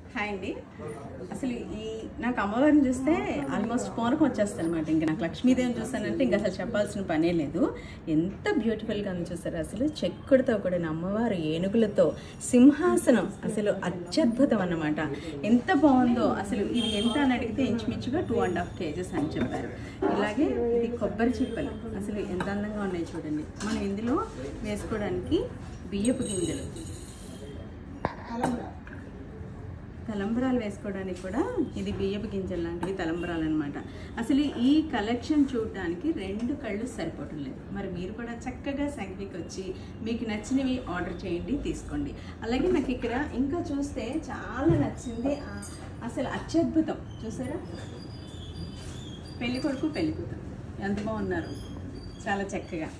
Hi అండి అసలు ఈ నాకు అమ్మవారిని చూస్తే ఆల్మోస్ట్ పూనకం వచ్చేస్తుంది అనమాట ఇంకా నాకు లక్ష్మీదేవిని చూస్తానంటే ఇంకా అసలు చెప్పాల్సిన పనే లేదు ఎంత బ్యూటిఫుల్గా ఉంది చూస్తారు అసలు చెక్కుడుతో కూడిన అమ్మవారు ఏనుగులతో సింహాసనం అసలు అత్యద్భుతం అన్నమాట ఎంత బాగుందో అసలు ఇది ఎంత అని అడిగితే ఇంచుమించుగా టూ అండ్ హాఫ్ కేజెస్ అని చెప్పారు ఇలాగే ఇది కొబ్బరి చిప్పలు అసలు ఎంత అందంగా ఉన్నాయి చూడండి మనం ఇందులో వేసుకోవడానికి బియ్యపు గింజలు తలంబరాలు వేసుకోవడానికి కూడా ఇది బియ్యపు గింజలు లాంటివి తలంబరాలు అనమాట అసలు ఈ కలెక్షన్ చూడడానికి రెండు కళ్ళు సరిపోవటం లేదు మరి మీరు కూడా చక్కగా సంఖ్యకి వచ్చి మీకు నచ్చినవి ఆర్డర్ చేయండి తీసుకోండి అలాగే నాకు ఇక్కడ ఇంకా చూస్తే చాలా నచ్చింది ఆ- అసలు అత్యద్భుతం చూసారా పెళ్లి కొడుకు పెళ్లి కూతురు ఎంత బాగున్నారు చాలా చక్కగా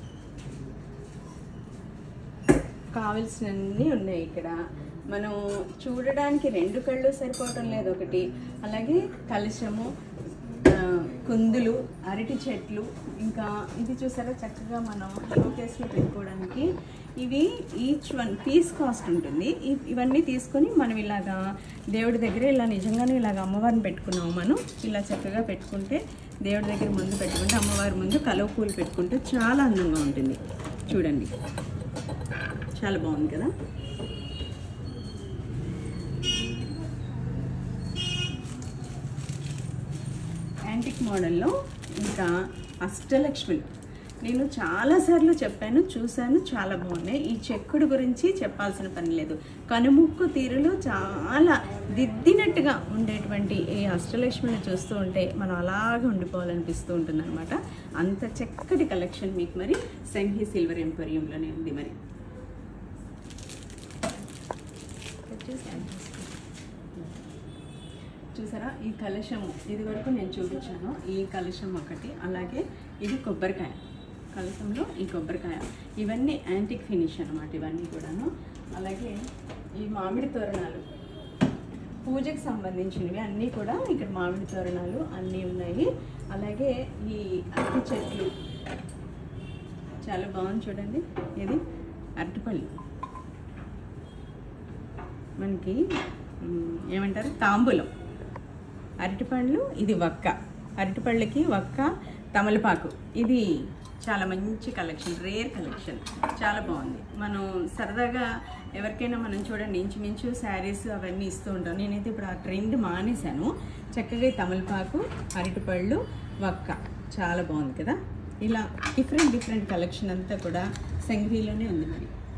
కావలసినన్ని ఉన్నాయి ఇక్కడ మనం చూడడానికి రెండు కళ్ళు సరిపోవటం లేదు ఒకటి అలాగే కలశము ఆ, కుందులు అరటి చెట్లు ఇంకా ఇది చూసారా చక్కగా మనం షోకేస్లో పెట్టుకోవడానికి ఇవి ఈచ్ వన్ పీస్ కాస్ట్ ఉంటుంది ఇ- ఇవన్నీ తీసుకొని మనం ఇలాగా దేవుడి దగ్గర ఇలా నిజంగానే ఇలాగ అమ్మవారిని పెట్టుకున్నాము మనం ఇలా చక్కగా పెట్టుకుంటే దేవుడి దగ్గర ముందు పెట్టుకుంటే అమ్మవారి ముందు కలవ పూలు పెట్టుకుంటే చాలా అందంగా ఉంటుంది చూడండి చాలా బాగుంది కదా యాంటిక్ మోడల్లో ఇంకా అష్టలక్ష్మిలు నేను చాలాసార్లు చెప్పాను చూశాను చాలా బాగున్నాయి ఈ చెక్కుడు గురించి చెప్పాల్సిన పని లేదు కనుముక్కు తీరులో చాలా దిద్దినట్టుగా ఉండేటువంటి ఈ అష్టలక్ష్మిని చూస్తూ ఉంటే మనం అలాగే ఉండిపోవాలనిపిస్తూ ఉంటుంది అనమాట అంత చక్కటి కలెక్షన్ మీకు మరి సంఘీ సిల్వర్ ఎంపోరియంలోనే ఉంది మరి వచ్చేసి address. చూసారా ఈ కలశము ఇది వరకు నేను చూపించాను ఈ కలశం ఒకటి అలాగే ఇది కొబ్బరికాయ కలశంలో ఈ కొబ్బరికాయ ఇవన్నీ యాంటిక్ ఫినిష్ అన్నమాట ఇవన్నీ కూడాను అలాగే ఈ మామిడి తోరణాలు పూజకి సంబంధించినవి అన్నీ కూడా ఇక్కడ మామిడి తోరణాలు అన్నీ ఉన్నాయి అలాగే ఈ అరటి చెట్లు చాలా బాగుంది చూడండి ఇది అరటిపళ్ళు మనకి మ్, ఏమంటారు తాంబూలం అరటిపండ్లు ఇది వక్క అరటిపళ్ళకి వక్క తమలపాకు ఇది చాలా మంచి కలెక్షన్ రేర్ కలెక్షన్ చాలా బాగుంది మనం సరదాగా ఎవరికైనా మనం చూడండి ఇంచుమించు శారీస్ అవన్నీ ఇస్తూ ఉంటాం నేనైతే ఇప్పుడు ఆ ట్రెండ్ మానేశాను చక్కగా ఈ తమలపాకు అరటిపళ్ళు వక్క చాలా బాగుంది కదా ఇలా డిఫరెంట్ డిఫరెంట్ కలెక్షన్ అంతా కూడా సంగ్రీలోనే ఉంది మరి